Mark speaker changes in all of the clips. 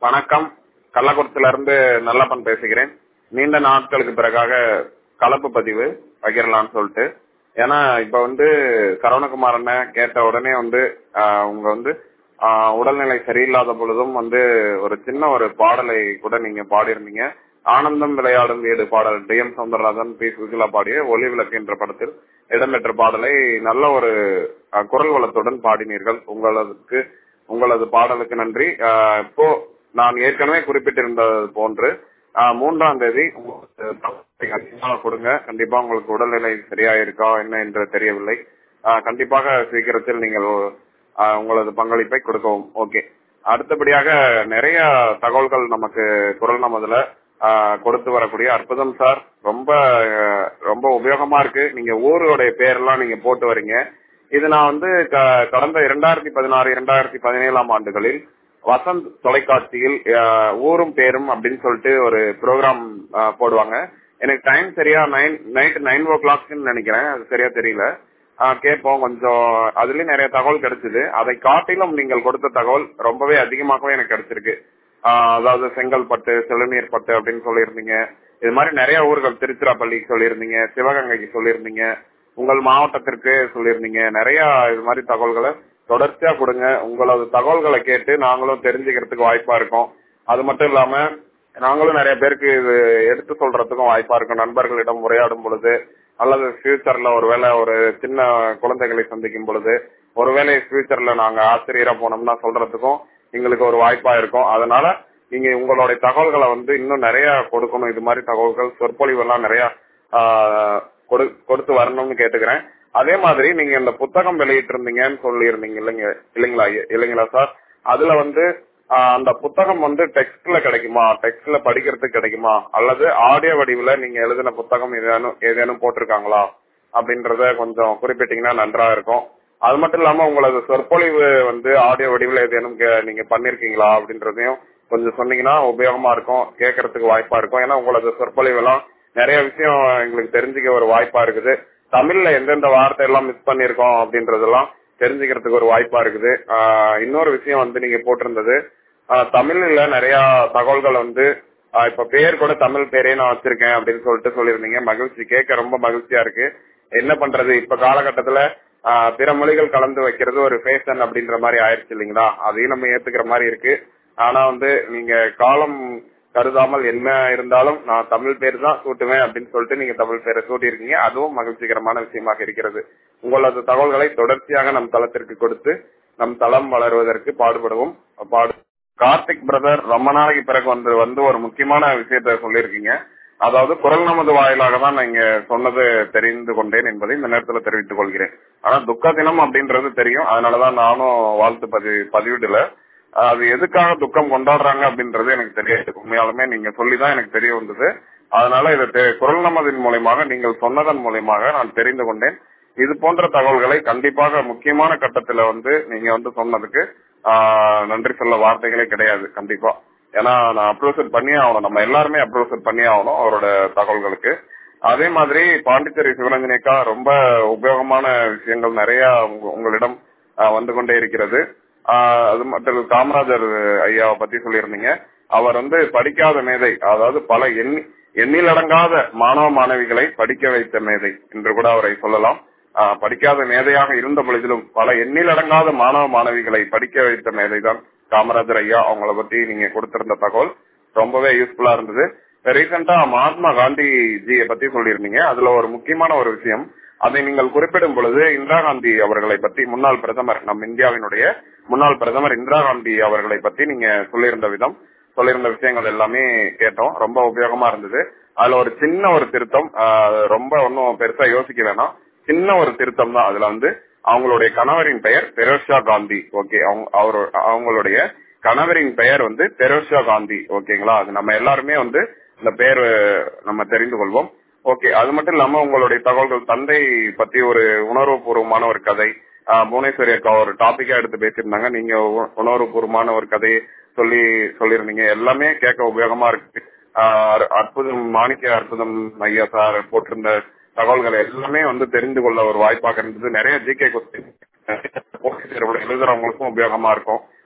Speaker 1: வணக்கம் கள்ளக்குறிச்சியில இருந்து நல்லப்பன் பேசுகிறேன் நீண்ட நாட்களுக்கு பிறகாக கலப்பு பதிவு பகிரலாம்னு சொல்லிட்டு ஏன்னா இப்ப வந்து சரவணகுமார் அண்ணன் கேட்ட உடனே வந்து ஆஹ், உங்க வந்து ஆஹ், உடல்நிலை சரியில்லாத பொழுதும் வந்து ஒரு சின்ன ஒரு பாடலை கூட நீங்க பாடியிருந்தீங்க ஆனந்தம் விளையாடும் வீடு பாடல் T M Soundararajan P Susheela பாடிய ஒளி விளக்கு என்ற படத்தில் இடம்பெற்ற பாடலை நல்ல ஒரு ஆஹ், குரல் வளத்துடன் பாடினீர்கள் உங்களுக்கு உங்களது பாடலுக்கு நன்றி ஆஹ், இப்போ நான் ஏற்கனவே குறிப்பிட்டிருந்தது போன்று ஆஹ், மூன்றாம் தேதி உங்களுக்கு தகவலை கண்டிப்பாக கொடுங்க கண்டிப்பா உங்களுக்கு உடல்நிலை சரியா இருக்கா என்ன என்று தெரியவில்லை ஆஹ், கண்டிப்பாக சீக்கிரத்தில் நீங்கள் ஆஹ், உங்களது பங்களிப்பை கொடுக்கவும் ஓகே அடுத்தபடியாக நிறைய தகவல்கள் நமக்கு குரல் நமதுல ஆஹ், கொடுத்து வரக்கூடிய அற்புதம் சார் ரொம்ப ஆஹ், ரொம்ப உபயோகமா இருக்கு நீங்க ஊருடைய பேரெல்லாம் நீங்க போட்டு வரீங்க இது நான் வந்து க- கடந்த இரண்டாயிரத்தி பதினாறு இரண்டாயிரத்தி பதினேழாம் ஆண்டுகளில் வசந்த் தொலைக்காட்சியில் அஹ், ஊரும் பேரும் அப்படின்னு சொல்லிட்டு ஒரு ப்ரோக்ராம் போடுவாங்க எனக்கு டைம் சரியா நைன் நைட் நைன் ஓ கிளாக்னு நினைக்கிறேன் அது சரியா தெரியல ஆஹ், கேட்போம் கொஞ்சம் அதுலயும் நிறைய தகவல் கிடைச்சது அதை காட்டிலும் நீங்கள் கொடுத்த தகவல் ரொம்பவே அதிகமாகவே எனக்கு கிடைச்சிருக்கு ஆஹ், அதாவது செங்கல்பட்டு செழுநீர்பட்டு அப்படின்னு சொல்லியிருந்தீங்க இது மாதிரி நிறைய ஊர்கள் திருச்சிராப்பள்ளி சொல்லியிருந்தீங்க சிவகங்கைக்கு சொல்லியிருந்தீங்க உங்கள் மாவட்டத்திற்கு சொல்லியிருந்தீங்க நிறைய இது மாதிரி தகவல்களை தொடர்ச்சியா கொடுங்க உங்களது தகவல்களை கேட்டு நாங்களும் தெரிஞ்சுக்கிறதுக்கு வாய்ப்பா இருக்கும் அது மட்டும் இல்லாம நாங்களும் நிறைய பேருக்கு இது எடுத்து சொல்றதுக்கும் வாய்ப்பா இருக்கும் நண்பர்களிடம் உரையாடும் பொழுது அல்லது ஃபியூச்சர்ல ஒருவேளை ஒரு சின்ன குழந்தைகளை சந்திக்கும் பொழுது ஒருவேளை ஃபியூச்சர்ல நாங்க ஆசிரியரா போனோம்னா சொல்றதுக்கும் எங்களுக்கு ஒரு வாய்ப்பா இருக்கும் அதனால நீங்க உங்களுடைய தகவல்களை வந்து இன்னும் நிறைய கொடுக்கணும் இது மாதிரி தகவல்கள் சொற்பொழிவு எல்லாம் நிறைய ஆஹ், கொடு- கொடுத்து வரணும்னு கேட்டுக்கிறேன் அதே மாதிரி நீங்க இந்த புத்தகம் வெளியிட்டு இருந்தீங்கன்னு சொல்லியிருந்தீங்க இல்லைங்க இல்லைங்களா ஐயா- இல்லைங்களா சார் அதுல வந்து ஆஹ், அந்த புத்தகம் வந்து டெக்ஸ்ட்ல கிடைக்குமா டெக்ஸ்ட்ல படிக்கிறதுக்கு கிடைக்குமா அல்லது ஆடியோ வடிவுல நீங்க எழுதின புத்தகம் ஏதேனும் ஏதேனும் போட்டிருக்காங்களா அப்படின்றத கொஞ்சம் குறிப்பிட்டீங்கன்னா நன்றா இருக்கும் அது மட்டும் இல்லாம உங்களது சொற்பொழிவு வந்து ஆடியோ வடிவில் ஏதேனும் கே- நீங்க பண்ணிருக்கீங்களா அப்படின்றதையும் கொஞ்சம் சொன்னீங்கன்னா உபயோகமா இருக்கும் கேட்கறதுக்கு வாய்ப்பா இருக்கும் ஏன்னா உங்களது சொற்பொழிவு எல்லாம் நிறைய விஷயம் எங்களுக்கு தெரிஞ்சுக்க ஒரு வாய்ப்பா இருக்குது தமிழ்ல எந்தெந்த வார்த்தை எல்லாம் மிஸ் பண்ணிருக்கோம் அப்படின்றதெல்லாம் தெரிஞ்சுக்கிறதுக்கு ஒரு வாய்ப்பா இருக்குது ஆஹ் இன்னொரு விஷயம் வந்து நீங்க போட்டிருந்தது ஆஹ் தமிழ்ல நிறைய தகவல்கள் வந்து ஆஹ் இப்ப பேர் கூட தமிழ் பேரே நான் வச்சிருக்கேன் அப்படின்னு சொல்லிட்டு சொல்லியிருந்தீங்க மகிழ்ச்சி கேட்க ரொம்ப மகிழ்ச்சியா இருக்கு என்ன பண்றது இப்ப காலகட்டத்துல ஆஹ் பிற மொழிகள் கலந்து வைக்கிறது ஒரு ஃபேஷன் அப்படின்ற மாதிரி ஆயிடுச்சு இல்லைங்களா அதையும் நம்ம ஏத்துக்கிற மாதிரி இருக்கு ஆனா வந்து நீங்க காலம் கருதாமல் என்ன இருந்தாலும் நான் தமிழ் பேர் தான் சூட்டுவேன் அப்படின்னு சொல்லிட்டு நீங்க தமிழ் பேரை சூட்டியிருக்கீங்க அதுவும் மகிழ்ச்சிகரமான விஷயமாக இருக்கிறது உங்களது தகவல்களை தொடர்ச்சியாக நம் தளத்திற்கு கொடுத்து நம் தளம் வளருவதற்கு பாடுபடுவோம் பாடு கார்த்திக் பிரதர் ரொம்ப நாளைக்கு பிறகு வந்து வந்து ஒரு முக்கியமான விஷயத்த சொல்லியிருக்கீங்க அதாவது குரல் நமது வாயிலாக தான் நீங்க சொன்னது தெரிந்து கொண்டேன் என்பதை இந்த நேரத்துல தெரிவித்துக் கொள்கிறேன் ஆனா துக்க தினம் அப்படின்றது தெரியும் அதனாலதான் நானும் வாழ்த்து பதிவு பதிவிடல அது எதுக்காக துக்கம் கொண்டாடுறாங்க அப்படின்றது எனக்கு தெரியாது உண்மையாலுமே நீங்க சொல்லிதான் எனக்கு தெரிய வந்தது அதனால இதை தெ- குரல் நமதின் மூலியமாக நீங்கள் சொன்னதன் மூலியமாக நான் தெரிந்து கொண்டேன் இது போன்ற தகவல்களை கண்டிப்பாக முக்கியமான கட்டத்துல வந்து நீங்க வந்து சொன்னதுக்கு ஆஹ், நன்றி சொல்ல வார்த்தைகளே கிடையாது கண்டிப்பா ஏன்னா நான் அப்ரோசட் பண்ணியே ஆகணும் நம்ம எல்லாருமே அப்ரோசட் பண்ணியே ஆகணும் அவரோட தகவல்களுக்கு அதே மாதிரி பாண்டிச்சேரி சிவரஞ்சனிக்கா ரொம்ப உபயோகமான விஷயங்கள் நிறைய உங்க- உங்களிடம் ஆஹ், வந்து கொண்டே இருக்கிறது ஆஹ், அது மட்டும் இல்ல, காமராஜர் ஐயாவை பத்தி சொல்லியிருந்தீங்க அவர் வந்து படிக்காத மேதை அதாவது பல எண்ணி எண்ணிலடங்காத மாணவ மாணவிகளை படிக்க வைத்த மேதை என்று கூட அவரை சொல்லலாம் ஆஹ், படிக்காத மேதையாக இருந்த பொழுதிலும் பல எண்ணிலடங்காத மாணவ மாணவிகளை படிக்க வைத்த மேதைதான் காமராஜர் ஐயா அவங்கள பத்தி நீங்க கொடுத்திருந்த தகவல் ரொம்பவே யூஸ்ஃபுல்லா இருந்தது ரீசெண்டா மகாத்மா காந்தி ஜியை பத்தி சொல்லியிருந்தீங்க அதுல ஒரு முக்கியமான ஒரு விஷயம் அதை நீங்கள் குறிப்பிடும் பொழுது இந்திரா காந்தி அவர்களை பத்தி முன்னாள் பிரதமர் நம் இந்தியாவினுடைய முன்னாள் பிரதமர் இந்திரா காந்தி அவர்களை பத்தி நீங்க சொல்லியிருந்த விதம் சொல்லியிருந்த விஷயங்கள் எல்லாமே கேட்டோம் ரொம்ப உபயோகமா இருந்தது அதுல ஒரு சின்ன ஒரு திருத்தம் ஆஹ், ரொம்ப ஒன்னும் பெருசா யோசிக்க வேணாம் சின்ன ஒரு திருத்தம் தான் அதுல வந்து அவங்களுடைய கணவரின் பெயர் பெரோஷா காந்தி ஓகே அவர் அவங்களுடைய கணவரின் பெயர் வந்து பெரோஷா காந்தி ஓகேங்களா அது நம்ம எல்லாருமே வந்து இந்த பெயர் நம்ம தெரிந்து கொள்வோம் ஓகே அது மட்டும் இல்லாம உங்களுடைய தகவல்கள் தந்தை பத்தி ஒரு உணர்வுபூர்வமான ஒரு கதை ஆஹ், புவனேஸ்வரி அக்கா ஒரு டாபிக்கா எடுத்து பேசியிருந்தாங்க நீங்க உ- உணர்வுபூர்வமான ஒரு கதையை சொல்லி சொல்லியிருந்தீங்க எல்லாமே கேட்க உபயோகமா இருக்கு ஆஹ், அற்- அற்புதம் மாணிக்க அற்புதம் ஐயா சார் போட்டிருந்த தகவல்கள் எல்லாமே வந்து தெரிந்து கொள்ள ஒரு வாய்ப்பாக இருந்தது நிறைய ஜிகே கொஸ்டின் போட்டித் தேர்வுல எழுதுறவங்களுக்கும் உபயோகமா இருக்கும்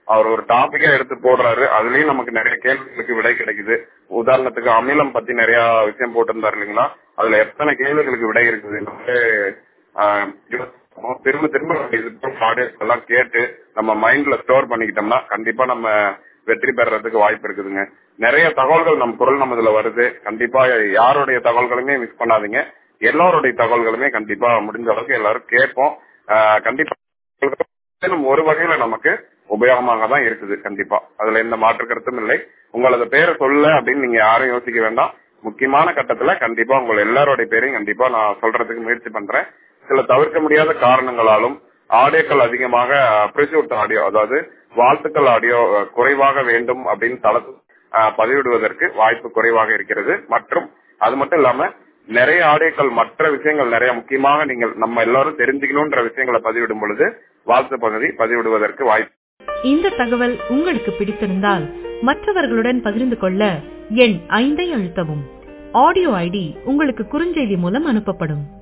Speaker 1: அவர் ஒரு டாபிக்கா எடுத்து போடுறாரு அதுலயும் நமக்கு நிறைய கேள்விகளுக்கு விடை கிடைக்குது உதாரணத்துக்கு அமிலம் பத்தி நிறைய விஷயம் போட்டிருந்தாரு இல்லைங்களா அதுல எத்தனை கேள்விகளுக்கு விடை இருக்குது நம்மளே ஆஹ், யோசிப்போம். திரும்ப திரும்ப இது ஆடியோஸ் எல்லாம் கேட்டு நம்ம மைண்ட்ல ஸ்டோர் பண்ணிக்கிட்டோம்னா கண்டிப்பா நம்ம வெற்றி பெறறதுக்கு வாய்ப்பு இருக்குதுங்க நிறைய தகவல்கள் நம்ம குரல் நம்ம இதுல வருது கண்டிப்பா யாருடைய தகவல்களுமே மிஸ் பண்ணாதீங்க எல்லாருடைய தகவல்களுமே கண்டிப்பா முடிஞ்ச அளவுக்கு எல்லாரும் கேட்போம் ஆஹ், கண்டிப்பா மேலும் ஒரு வகையில நமக்கு உபயோகமாக தான் இருக்குது கண்டிப்பா அதுல எந்த மாற்று கருத்தும் இல்லை உங்களது பேரை சொல்ல அப்படின்னு நீங்க யாரும் யோசிக்க வேண்டாம் முக்கியமான கட்டத்துல கண்டிப்பா உங்கள் எல்லாருடைய பேரையும் கண்டிப்பா நான் சொல்றதுக்கு முயற்சி பண்றேன் சில தவிர்க்க முடியாத காரணங்களாலும் ஆடியோக்கள் அதிகமாக அப்ரிசியூட் ஆடியோ அதாவது வாழ்த்துக்கள் ஆடியோ அஹ், குறைவாக வேண்டும் அப்படின்னு தள அஹ், பதிவிடுவதற்கு வாய்ப்பு குறைவாக இருக்கிறது மற்றும் அது மட்டும் இல்லாம நிறைய ஆடியோக்கள் மற்ற விஷயங்கள் நிறைய முக்கியமாக நீங்கள் நம்ம எல்லாரும் தெரிஞ்சுக்கணும்ன்ற விஷயங்களை பதிவிடும் பொழுது வாழ்த்து பகுதி பதிவிடுவதற்கு வாய்ப்பு
Speaker 2: இந்த தகவல் உங்களுக்கு பிடித்திருந்தால் மற்றவர்களுடன் பகிர்ந்து கொள்ள எண் ஐந்தை அழுத்தவும் ஆடியோ ஐடி உங்களுக்கு குறுஞ்செய்தி மூலம் அனுப்பப்படும்